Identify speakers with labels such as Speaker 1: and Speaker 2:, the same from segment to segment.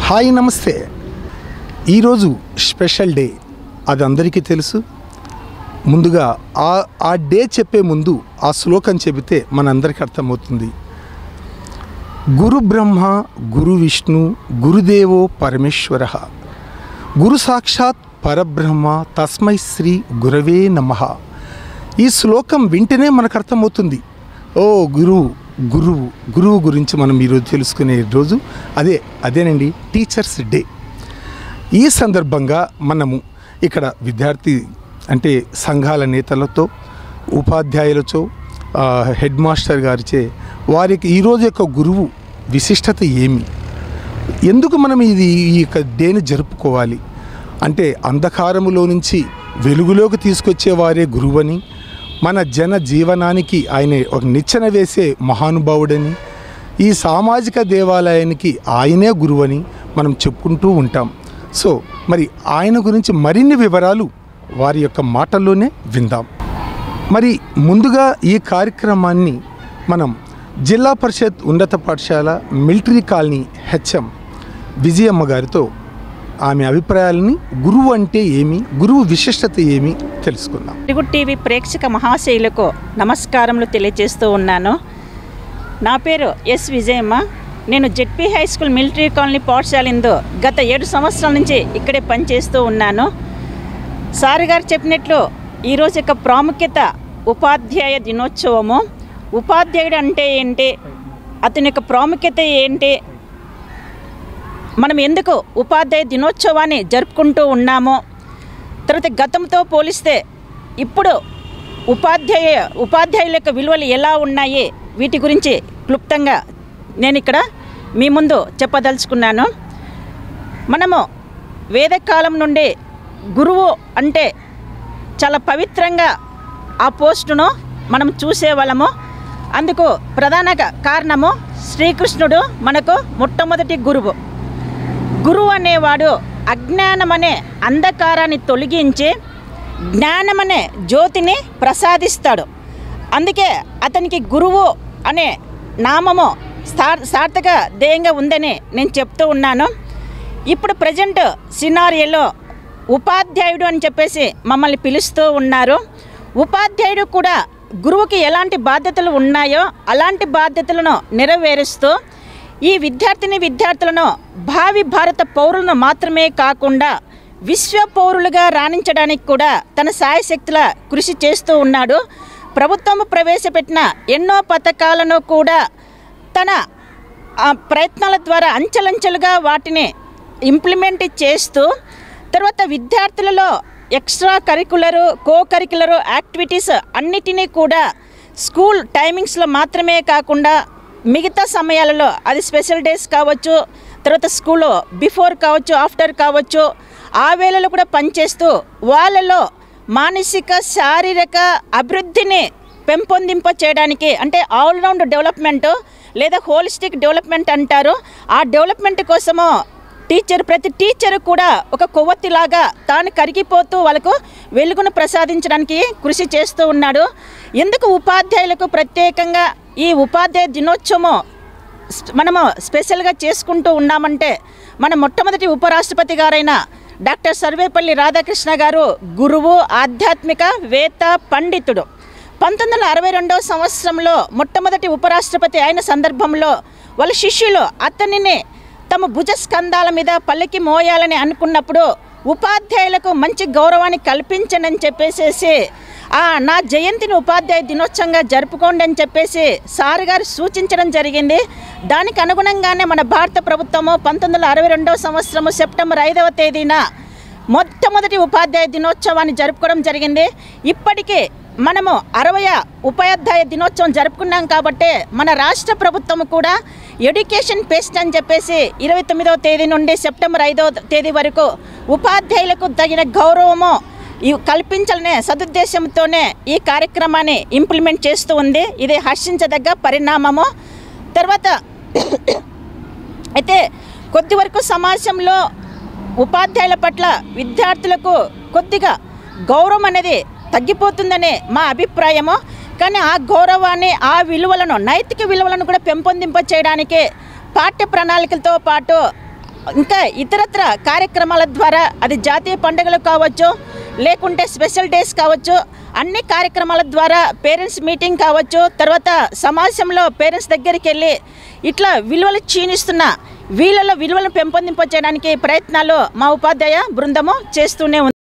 Speaker 1: hi నమస్తే ఈరోజు special day అది అందరికీ తెలుసు ముందుగా ఆ ఆ డే చెప్పే ముందు ఆ శ్లోకం చెబితే మనందరికీ అర్థమవుతుంది గురు బ్రహ్మ గురు విష్ణు గురుదేవో పరమేశ్వర గురు సాక్షాత్ పరబ్రహ్మ తస్మై శ్రీ గురవే నమ ఈ శ్లోకం వింటేనే మనకు అర్థమవుతుంది ఓ గురువు గురువు గురువు గురించి మనం ఈరోజు తెలుసుకునే రోజు అదే అదేనండి టీచర్స్ డే ఈ సందర్భంగా మనము ఇక్కడ విద్యార్థి అంటే సంఘాల నేతలతో ఉపాధ్యాయులతో ఆ, హెడ్ మాస్టర్ గారిచే వారికి ఈరోజు యొక్క గురువు విశిష్టత ఏమి ఎందుకు మనం ఇది ఈ యొక్క డేని జరుపుకోవాలి అంటే అంధకారములో నుంచి వెలుగులోకి తీసుకొచ్చే వారే గురువని మన జన జీవనానికి ఆయన ఒక నిచ్చెన వేసే మహానుభావుడని ఈ సామాజిక దేవాలయానికి ఆయనే గురువని మనం చెప్పుకుంటూ ఉంటాం సో మరి ఆయన గురించి మరిన్ని వివరాలు వారి యొక్క మాటల్లోనే విందాం మరి ముందుగా ఈ కార్యక్రమాన్ని మనం జిల్లా పరిషత్ ఉన్నత పాఠశాల మిలిటరీ కాలనీ హెచ్ఎం విజయమ్మ గారితో ఆమె అభిప్రాయాలని గురువు అంటే ఏమి గురువు విశిష్టత ఏమి తెలుసుకుందాం
Speaker 2: తెలుగు టీవీ ప్రేక్షక మహాశైలకు నమస్కారములు తెలియజేస్తూ ఉన్నాను నా పేరు ఎస్ విజయమ్మ నేను ZP high school military colony పాఠశాల ఇందు గత ఏడు సంవత్సరాల నుంచి ఇక్కడే పనిచేస్తూ ఉన్నాను సార్ గారు చెప్పినట్లు ఈరోజు యొక్క ప్రాముఖ్యత ఉపాధ్యాయ దినోత్సవము ఉపాధ్యాయుడు అంటే ఏంటి అతని యొక్క ప్రాముఖ్యత ఏంటి మనం ఎందుకు ఉపాధ్యాయ దినోత్సవాన్ని జరుపుకుంటూ ఉన్నామో తర్వాత గతంతో పోలిస్తే ఇప్పుడు ఉపాధ్యాయ ఉపాధ్యాయుల యొక్క విలువలు ఎలా ఉన్నాయి వీటి గురించి క్లుప్తంగా నేను ఇక్కడ మీ ముందు చెప్పదలుచుకున్నాను మనము వేదకాలం నుండి గురువు అంటే చాలా పవిత్రంగా ఆ పోస్టును మనం చూసేవాళ్ళము అందుకు ప్రధాన కారణము శ్రీకృష్ణుడు మనకు మొట్టమొదటి గురువు గురువు అనేవాడు అజ్ఞానమనే అంధకారాన్ని తొలగించి జ్ఞానమనే జ్యోతిని ప్రసాదిస్తాడు అందుకే అతనికి గురువు అనే నామము సార్ సార్థక ధ్యేయంగా ఉందని నేను చెప్తూ ఉన్నాను ఇప్పుడు ప్రజెంట్ సినారియోలో ఉపాధ్యాయుడు అని చెప్పేసి మమ్మల్ని పిలుస్తూ ఉన్నారు ఉపాధ్యాయుడు కూడా గురువుకి ఎలాంటి బాధ్యతలు ఉన్నాయో అలాంటి బాధ్యతలను నెరవేరుస్తూ ఈ విద్యార్థిని విద్యార్థులను భావి భారత పౌరులను మాత్రమే కాకుండా విశ్వ పౌరులుగా రాణించడానికి కూడా తన సాయశక్తుల కృషి చేస్తూ ఉన్నాడు ప్రభుత్వం ప్రవేశపెట్టిన ఎన్నో పథకాలను కూడా తన ఆ ప్రయత్నాల ద్వారా అంచెలంచెలుగా వాటిని ఇంప్లిమెంట్ చేస్తూ తర్వాత విద్యార్థులలో ఎక్స్ట్రా కరికులరు కో కరికులరు యాక్టివిటీస్ అన్నిటినీ కూడా స్కూల్ టైమింగ్స్లో మాత్రమే కాకుండా మిగతా సమయాలలో అది స్పెషల్ డేస్ కావచ్చు తర్వాత స్కూల్లో బిఫోర్ కావచ్చు ఆఫ్టర్ కావచ్చు ఆ వేళలో కూడా పనిచేస్తూ వాళ్ళలో మానసిక శారీరక అభివృద్ధిని పెంపొందింప చేయడానికి అంటే ఆల్రౌండ్ డెవలప్మెంట్ లేదా హోలిస్టిక్ డెవలప్మెంట్ అంటారు ఆ డెవలప్మెంట్ కోసము టీచర్ ప్రతి టీచర్ కూడా ఒక కొవ్వొత్తిలాగా తాను కరిగిపోతూ వాళ్ళకు వెలుగును ప్రసాదించడానికి కృషి చేస్తూ ఉన్నాడు ఎందుకు ఉపాధ్యాయులకు ప్రత్యేకంగా ఈ ఉపాధ్యాయ దినోత్సవం స్- మనము స్పెషల్గా చేసుకుంటూ ఉన్నామంటే మన మొట్టమొదటి ఉపరాష్ట్రపతి గారైన డాక్టర్ సర్వేపల్లి రాధాకృష్ణ గారు గురువు ఆధ్యాత్మిక వేత్త పండితుడు పంతొమ్మిది వందల అరవై రెండవ సంవత్సరంలో మొట్టమొదటి ఉపరాష్ట్రపతి అయిన సందర్భంలో వాళ్ళ శిష్యులు అతనిని తమ భుజ స్కంధాల మీద పల్లకి మోయాలని అనుకున్నప్పుడు ఉపాధ్యాయులకు మంచి గౌరవాన్ని కల్పించనని చెప్పేసేసి ఆ నా జయంతిని ఉపాధ్యాయ దినోత్సవంగా జరుపుకోండి అని చెప్పేసి సార్ గారు సూచించడం జరిగింది దానికి అనుగుణంగానే మన భారత ప్రభుత్వము పంతొమ్మిది వందల అరవై రెండవ సంవత్సరము సెప్టెంబర్ ఐదవ తేదీన మొట్టమొదటి ఉపాధ్యాయ దినోత్సవాన్ని జరుపుకోవడం జరిగింది ఇప్పటికీ మనము అరవయ ఉపాధ్యాయ దినోత్సవం జరుపుకున్నాం కాబట్టి మన రాష్ట్ర ప్రభుత్వం కూడా ఎడ్యుకేషన్ ఫెస్ట్ అని చెప్పేసి ఇరవై తొమ్మిదవ తేదీ నుండి సెప్టెంబర్ ఐదవ తేదీ వరకు ఉపాధ్యాయులకు తగిన గౌరవము ఇవి కల్పించాలనే సదుద్దేశంతోనే ఈ కార్యక్రమాన్ని ఇంప్లిమెంట్ చేస్తూ ఉంది ఇది హర్షించదగ్గ పరిణామము తర్వాత అయితే కొద్ది వరకు సమాజంలో ఉపాధ్యాయుల పట్ల విద్యార్థులకు కొద్దిగా గౌరవం అనేది తగ్గిపోతుందనే మా అభిప్రాయము కానీ ఆ గౌరవాన్ని ఆ విలువలను నైతిక విలువలను కూడా పెంపొందింప చేయడానికి పాఠ్య ప్రణాళికలతో పాటు ఇంకా ఇతరత్ర కార్యక్రమాల ద్వారా అది జాతీయ పండుగలు కావచ్చు లేకుంటే స్పెషల్ డేస్ కావచ్చు అన్ని కార్యక్రమాల ద్వారా పేరెంట్స్ మీటింగ్ కావచ్చు తర్వాత సమాజంలో పేరెంట్స్ దగ్గరికి వెళ్ళి ఇట్లా విలువలు క్షీణిస్తున్న వీళ్ళలో విలువలను పెంపొందింపచేయడానికి ప్రయత్నాలు మా ఉపాధ్యాయ బృందము చేస్తూనే ఉంది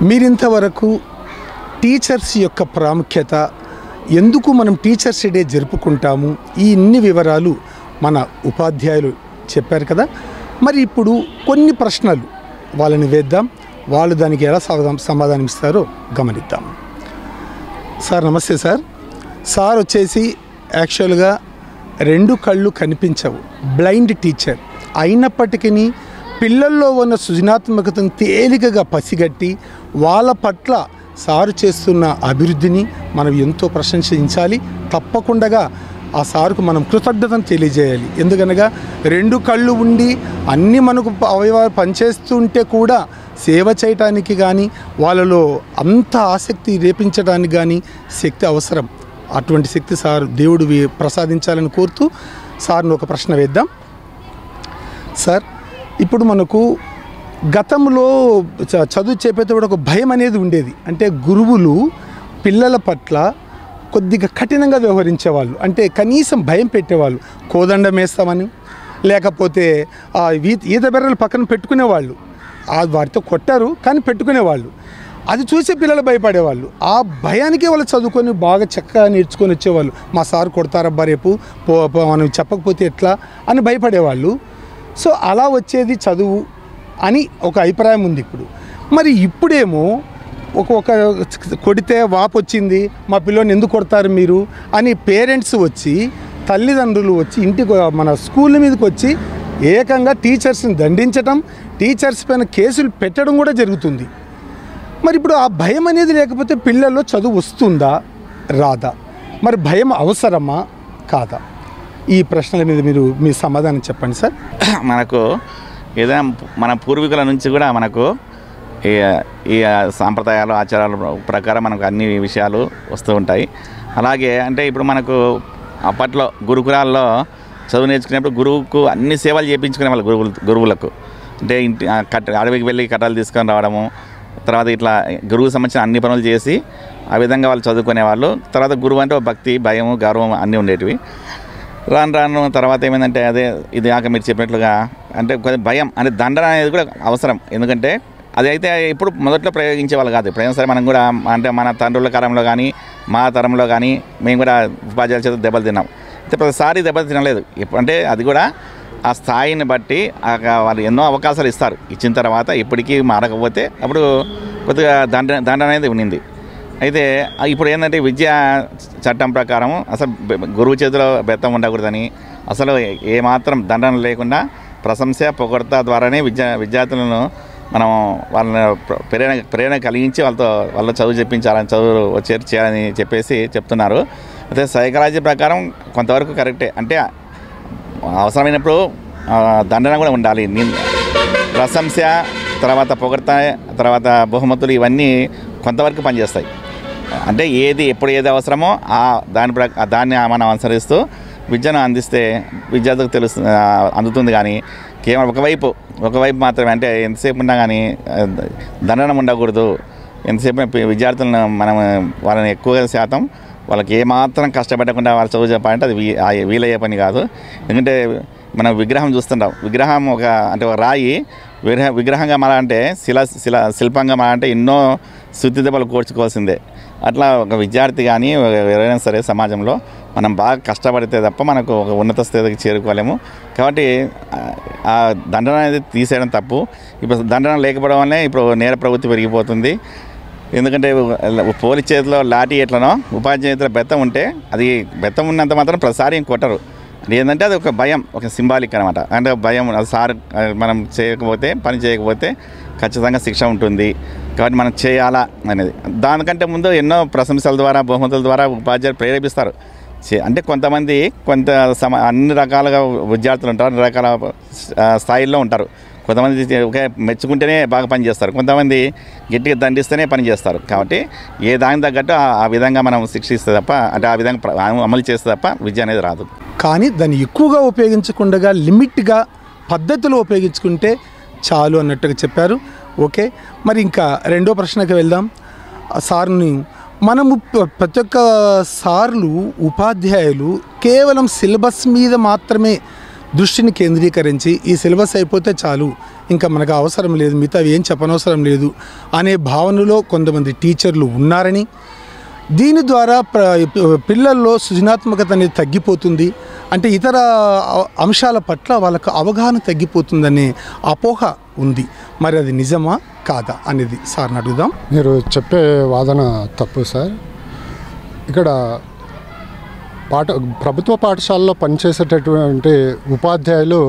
Speaker 1: మీరింతవరకు టీచర్స్ యొక్క ప్రాముఖ్యత ఎందుకు మనం టీచర్స్ డే జరుపుకుంటాము ఈ ఇన్ని వివరాలు మన ఉపాధ్యాయులు చెప్పారు కదా మరి ఇప్పుడు కొన్ని ప్రశ్నలు వాళ్ళని వేద్దాం వాళ్ళు దానికి ఎలా సమాధానం సమాధానం ఇస్తారో గమనిద్దాం సార్ నమస్తే సార్ సార్ వచ్చేసి యాక్చువల్గా రెండు కళ్ళు కనిపించవు బ్లైండ్ టీచర్ అయినప్పటికీ పిల్లల్లో ఉన్న సృజనాత్మకతను తేలికగా పసిగట్టి వాళ్ళ పట్ల సారు చేస్తున్న అభివృద్ధిని మనం ఎంతో ప్రశంసించాలి తప్పకుండా ఆ సారుకు మనం కృతజ్ఞతను తెలియజేయాలి ఎందుకనగా రెండు కళ్ళు ఉండి అన్ని మనకు అవయవాలు పనిచేస్తుంటే కూడా సేవ చేయటానికి కానీ వాళ్ళలో అంత ఆసక్తి రేపించడానికి కానీ శక్తి అవసరం అటువంటి శక్తి సార్ దేవుడు వి- ప్రసాదించాలని కోరుతూ సార్ని ఒక ప్రశ్న వేద్దాం సార్ ఇప్పుడు మనకు గతంలో చ- చదువు చెప్పేటప్పుడు ఒక భయం అనేది ఉండేది అంటే గురువులు పిల్లల పట్ల కొద్దిగా కఠినంగా వ్యవహరించేవాళ్ళు అంటే కనీసం భయం పెట్టేవాళ్ళు కోదండం వేస్తామని లేకపోతే ఆ ఈ- ఈత బెర్రలు పక్కన పెట్టుకునేవాళ్ళు ఆ వారితో కొట్టారు కానీ పెట్టుకునేవాళ్ళు అది చూసి పిల్లలు భయపడేవాళ్ళు ఆ భయానికే వాళ్ళు చదువుకొని బాగా చక్కగా నేర్చుకొని వచ్చేవాళ్ళు మా సార్ కొడతారబ్బా రేపు పో పో- మనం చెప్పకపోతే ఎట్లా అని భయపడేవాళ్ళు సో అలా వచ్చేది చదువు అని ఒక అభిప్రాయం ఉంది ఇప్పుడు మరి ఇప్పుడేమో ఒక ఒక కొడితే వాపు వచ్చింది మా పిల్లోని ఎందుకు కొడతారు మీరు అని పేరెంట్స్ వచ్చి తల్లిదండ్రులు వచ్చి ఇంటికి మన స్కూల్ మీదకి వచ్చి ఏకంగా టీచర్స్ని దండించటం టీచర్స్ పైన కేసులు పెట్టడం కూడా జరుగుతుంది మరి ఇప్పుడు ఆ భయం అనేది లేకపోతే పిల్లల్లో చదువు వస్తుందా రాదా మరి భయం అవసరమా కాదా ఈ ప్రశ్నల మీద మీరు మీ సమాధానం చెప్పండి సార్
Speaker 3: మనకు ఏదైనా మన పూర్వీకుల నుంచి కూడా మనకు ఈ ఈ సాంప్రదాయాలు ఆచారాల ప్రకారం మనకు అన్ని విషయాలు వస్తూ ఉంటాయి అలాగే అంటే ఇప్పుడు మనకు అప్పట్లో గురుకులాల్లో చదువు నేర్చుకునేప్పుడు గురువుకు అన్ని సేవలు చేయించుకునే వాళ్ళు గురువులు గురువులకు అంటే ఇంటి ఆ కట్ట అడవికి వెళ్ళి కట్టలు తీసుకొని రావడము తర్వాత ఇట్లా గురువుకు సంబంధించిన అన్ని పనులు చేసి ఆ విధంగా వాళ్ళు చదువుకునే వాళ్ళు తర్వాత గురువు అంటే ఒక భక్తి భయం గౌరవం అన్నీ ఉండేటివి రాను రాను తర్వాత ఏమైందంటే అదే ఇది ఆక మీరు చెప్పినట్లుగా అంటే కొద్ది భయం అంటే దండన అనేది కూడా అవసరం ఎందుకంటే అది అయితే ఇప్పుడు మొదట్లో ప్రయోగించే వాళ్ళు కాదు ఎప్పుడైనా సరే మనం కూడా అంటే మన తండ్రుల కాలంలో కానీ మా తరంలో కానీ మేము కూడా ఉపాధ్యాయుల చేత దెబ్బలు తిన్నాం అయితే ప్రతిసారి దెబ్బలు తినలేదు ఎప్పుడు అంటే అది కూడా ఆ స్థాయిని బట్టి ఆ వాళ్ళు ఎన్నో అవకాశాలు ఇస్తారు ఇచ్చిన తర్వాత ఇప్పటికీ మారకపోతే అప్పుడు కొద్దిగా దండ దండ అనేది ఉన్నింది అయితే ఆ ఇప్పుడు ఏంటంటే విద్యా చట్టం ప్రకారం అసలు బె- గురువు చేతిలో బెత్తం ఉండకూడదని అసలు ఏమాత్రం దండన లేకుండా ప్రశంస పొగడత ద్వారానే విద్యా విద్యార్థులను మనం వాళ్ళని ప్ర- ప్రేరణ ప్రేరణ కలిగించి వాళ్ళతో వాళ్ళ చదువు చెప్పించాలని చదువు వచ్చేది చేయాలని చెప్పేసి చెప్తున్నారు అయితే సైకాలజీ ప్రకారం కొంతవరకు కరెక్టే అంటే అవసరమైనప్పుడు ఆ, దండన కూడా ఉండాలి ని- ప్రశంస తర్వాత పొగడత తర్వాత బహుమతులు ఇవన్నీ కొంతవరకు పనిచేస్తాయి అంటే ఏది ఎప్పుడు ఏది అవసరమో ఆ దాని ప్ర దాన్ని మనం అనుసరిస్తూ విద్యను అందిస్తే విద్యార్థులకు తెలుసు ఆ, అందుతుంది కానీ కేవలం ఒకవైపు ఒకవైపు మాత్రమే అంటే ఎంతసేపు ఉన్నా కానీ ఆ, దండనం ఉండకూడదు ఎంతసేపు పి- విద్యార్థులను మనం వాళ్ళని ఎక్కువ శాతం వాళ్ళకి ఏమాత్రం కష్టపడకుండా వాళ్ళు చదువు చెప్పాలంటే అది వీ- ఆ వీలయ్యే పని కాదు ఎందుకంటే మనం విగ్రహం చూస్తుంటాం విగ్రహం ఒక అంటే ఒక రాయి విగ్రహ విగ్రహంగా మారాలంటే శిల శిల శిల్పంగా మారాలంటే ఎన్నో శుద్ధి దెబ్బలు కోర్చుకోవాల్సిందే అట్లా ఒక విద్యార్థి కానీ ఎవరైనా సరే సమాజంలో మనం బాగా కష్టపడితే తప్ప మనకు ఒక ఉన్నత స్థితికి చేరుకోలేము కాబట్టి ఆ- ఆ దండన అనేది తీసేయడం తప్పు ఇప్పుడు దండన లేకపోవడం వల్లే ఇప్పుడు నేర ప్రవృత్తి పెరిగిపోతుంది ఎందుకంటే పోలీస్ చేతిలో లాఠీ ఎట్లనో ఉపాధ్యాయ చేతిలో బెత్తం ఉంటే అది బెత్తం ఉన్నంత మాత్రం ప్రతిసారి ఏం కొట్టరు అది ఏంటంటే అది ఒక భయం ఒక సింబాలిక్ అనమాట అంటే భయం అది సార్ ఆ, మనం చేయకపోతే పని చేయకపోతే ఖచ్చితంగా శిక్ష ఉంటుంది కాబట్టి మనం చేయాలా అనేది దానికంటే ముందు ఎన్నో ప్రశంసల ద్వారా బహుమతుల ద్వారా ఉపాధ్యాయులు ప్రేరేపిస్తారు చే- అంటే కొంతమంది కొంత సమ అన్ని రకాలుగా విద్యార్థులు ఉంటారు అన్ని రకాల ఆ, స్థాయిల్లో ఉంటారు కొంతమంది చే- ఒకే మెచ్చుకుంటేనే బాగా పని చేస్తారు కొంతమంది గట్టిగా దండిస్తేనే పని చేస్తారు కాబట్టి ఏ దానికి తగ్గట్టు ఆ- ఆ విధంగా మనం శిక్షిస్తే తప్ప అంటే ఆ విధంగా ప్ర- అమలు చేస్తే తప్ప విద్య అనేది రాదు
Speaker 1: కానీ దాన్ని ఎక్కువగా ఉపయోగించకుండా లిమిట్గా పద్ధతిలో ఉపయోగించుకుంటే చాలు అన్నట్టుగా చెప్పారు ఓకే మరి ఇంకా రెండో ప్రశ్నకి వెళ్దాం ఆ సార్ని మనము ప- ప్రతి ఒక్క సార్లు ఉపాధ్యాయులు కేవలం సిలబస్ మీద మాత్రమే దృష్టిని కేంద్రీకరించి ఈ సిలబస్ అయిపోతే చాలు ఇంకా మనకు అవసరం లేదు మిగతా ఏం చెప్పనవసరం లేదు అనే భావనలో కొంతమంది టీచర్లు ఉన్నారని దీని ద్వారా ప్ర పిల్లల్లో సృజనాత్మకత అనేది తగ్గిపోతుంది అంటే ఇతర అ- అంశాల పట్ల వాళ్ళకు అవగాహన తగ్గిపోతుందనే అపోహ ఉంది మరి అది నిజమా కాదా అనేది సార్ని అడుగుదాం
Speaker 4: మీరు చెప్పే వాదన తప్పు సార్ ఇక్కడ పాఠ ప్రభుత్వ పాఠశాలలో పనిచేసేటటువంటి ఉపాధ్యాయులు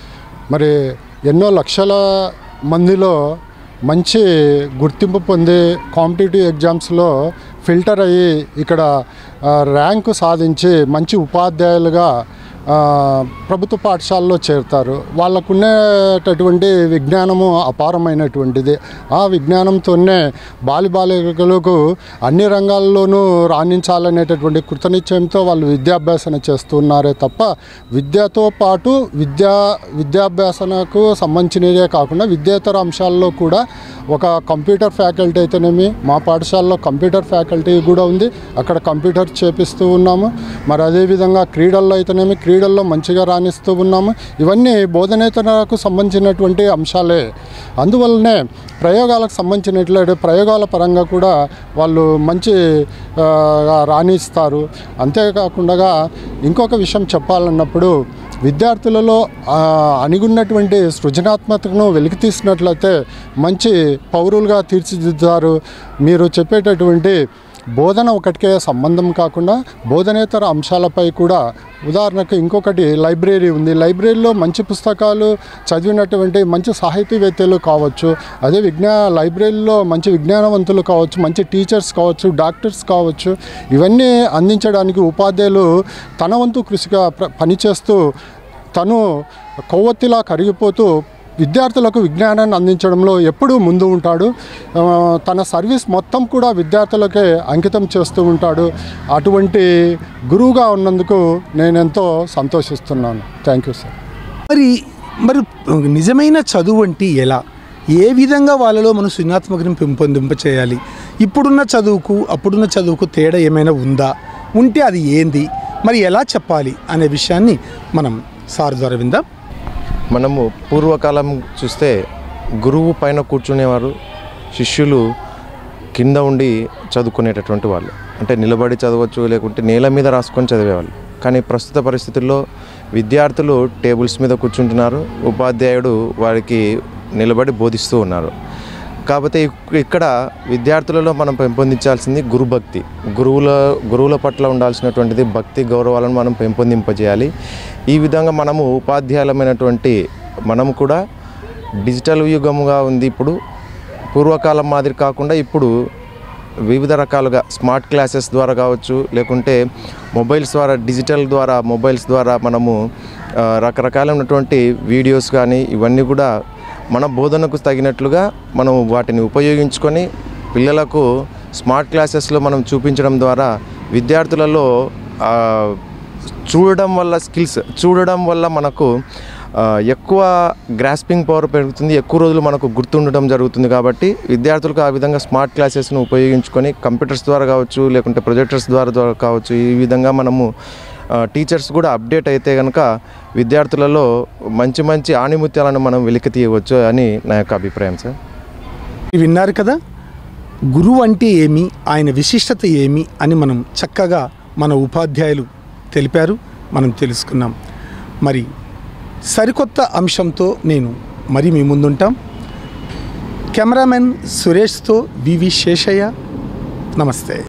Speaker 4: మరి ఎన్నో లక్షల మందిలో మంచి గుర్తింపు పొంది కాంపిటేటివ్ ఎగ్జామ్స్లో ఫిల్టర్ అయ్యి ఇక్కడ ఆ, ర్యాంకు సాధించి మంచి ఉపాధ్యాయులుగా ఆ, ప్రభుత్వ పాఠశాలలో చేరుతారు వాళ్ళకున్నటువంటి విజ్ఞానము అపారమైనటువంటిది ఆ విజ్ఞానంతోనే బాలి బాలికలకు అన్ని రంగాల్లోనూ రాణించాలనేటటువంటి కృతనిశ్చయంతో వాళ్ళు విద్యాభ్యాసన చేస్తున్నారే తప్ప విద్యతో పాటు విద్యా విద్యాభ్యాసనకు సంబంధించినదే కాకుండా విద్యేతర అంశాల్లో కూడా ఒక కంప్యూటర్ ఫ్యాకల్టీ అయితేనేమి మా పాఠశాలలో కంప్యూటర్ ఫ్యాకల్టీ కూడా ఉంది అక్కడ కంప్యూటర్ చేపిస్తూ ఉన్నాము మరి అదేవిధంగా క్రీడల్లో అయితేనేమి క్రీడల్లో మంచిగా రాణిస్తూ ఉన్నాము ఇవన్నీ బోధనేతరకు సంబంధించినటువంటి అంశాలే అందువల్లనే ప్రయోగాలకు సంబంధించినట్లయితే ప్రయోగాల పరంగా కూడా వాళ్ళు మంచి ఆ, రాణిస్తారు అంతేకాకుండా ఇంకొక విషయం చెప్పాలన్నప్పుడు విద్యార్థులలో ఆ, అణిగున్నటువంటి సృజనాత్మకతను వెలికి తీసినట్లయితే మంచి పౌరులుగా తీర్చిదిద్దుతారు మీరు చెప్పేటటువంటి బోధన ఒకటికే సంబంధం కాకుండా బోధనేతర అంశాలపై కూడా ఉదాహరణకు ఇంకొకటి లైబ్రరీ ఉంది లైబ్రరీలో మంచి పుస్తకాలు చదివినటువంటి మంచి సాహితీవేత్తలు కావచ్చు అదే విజ్ఞా లైబ్రరీలో మంచి విజ్ఞానవంతులు కావచ్చు మంచి టీచర్స్ కావచ్చు డాక్టర్స్ కావచ్చు ఇవన్నీ అందించడానికి ఉపాధ్యాయులు తన వంతు కృషిగా ప్ర- పనిచేస్తూ తను కొవ్వొత్తిలా కరిగిపోతూ విద్యార్థులకు విజ్ఞానాన్ని అందించడంలో ఎప్పుడూ ముందు ఉంటాడు ఆ, తన సర్వీస్ మొత్తం కూడా విద్యార్థులకే అంకితం చేస్తూ ఉంటాడు అటువంటి గురువుగా ఉన్నందుకు నేను ఎంతో సంతోషిస్తున్నాను థ్యాంక్ యూ సార్
Speaker 1: మరి మరి నిజమైన చదువు అంటే ఎలా ఏ విధంగా వాళ్ళలో మనం సృజనాత్మకతను పెంపొందింప చేయాలి ఇప్పుడున్న చదువుకు అప్పుడున్న చదువుకు తేడా ఏమైనా ఉందా ఉంటే అది ఏంది మరి ఎలా చెప్పాలి అనే విషయాన్ని మనం సార్ ద్వారా విందాం
Speaker 5: మనము పూర్వకాలం చూస్తే గురువు పైన కూర్చునేవారు శిష్యులు కింద ఉండి చదువుకునేటటువంటి వాళ్ళు అంటే నిలబడి చదవచ్చు లేకుంటే నేల మీద రాసుకొని చదివేవాళ్ళు కానీ ప్రస్తుత పరిస్థితుల్లో విద్యార్థులు టేబుల్స్ మీద కూర్చుంటున్నారు ఉపాధ్యాయుడు వారికి నిలబడి బోధిస్తూ ఉన్నారు కాకపోతే ఇక్- ఇక్కడ విద్యార్థులలో మనం పెంపొందించాల్సింది గురుభక్తి గురువుల గురువుల పట్ల ఉండాల్సినటువంటిది భక్తి గౌరవాలను మనం పెంపొందింపజేయాలి ఈ విధంగా మనము ఉపాధ్యాయులమైనటువంటి మనం కూడా డిజిటల్ యుగముగా ఉంది ఇప్పుడు పూర్వకాలం మాదిరి కాకుండా ఇప్పుడు వివిధ రకాలుగా స్మార్ట్ క్లాసెస్ ద్వారా కావచ్చు లేకుంటే మొబైల్స్ ద్వారా డిజిటల్ ద్వారా మొబైల్స్ ద్వారా మనము ఆ, రకరకాలైనటువంటి వీడియోస్ కానీ ఇవన్నీ కూడా మన బోధనకు తగినట్లుగా మనం వాటిని ఉపయోగించుకొని పిల్లలకు స్మార్ట్ క్లాసెస్లో మనం చూపించడం ద్వారా విద్యార్థులలో ఆ, చూడడం వల్ల స్కిల్స్ చూడడం వల్ల మనకు ఆ, ఎక్కువ గ్రాస్పింగ్ పవర్ పెరుగుతుంది ఎక్కువ రోజులు మనకు గుర్తుండడం జరుగుతుంది కాబట్టి విద్యార్థులకు ఆ విధంగా స్మార్ట్ క్లాసెస్ను ఉపయోగించుకొని కంప్యూటర్స్ ద్వారా కావచ్చు లేకుంటే ప్రొజెక్టర్స్ ద్వారా ద్వారా కావచ్చు ఈ విధంగా మనము ఆ, టీచర్స్ కూడా అప్డేట్ అయితే కనుక విద్యార్థులలో మంచి మంచి ఆణిముత్యాలను మనం వెలికి తీయవచ్చు అని నా యొక్క అభిప్రాయం సార్
Speaker 1: విన్నారు కదా గురువు అంటే ఏమి ఆయన విశిష్టత ఏమి అని మనం చక్కగా మన ఉపాధ్యాయులు తెలిపారు మనం తెలుసుకున్నాం మరి సరికొత్త అంశంతో నేను మరి మీ ముందుంటాం కెమెరామెన్ సురేష్తో వివి శేషయ్య నమస్తే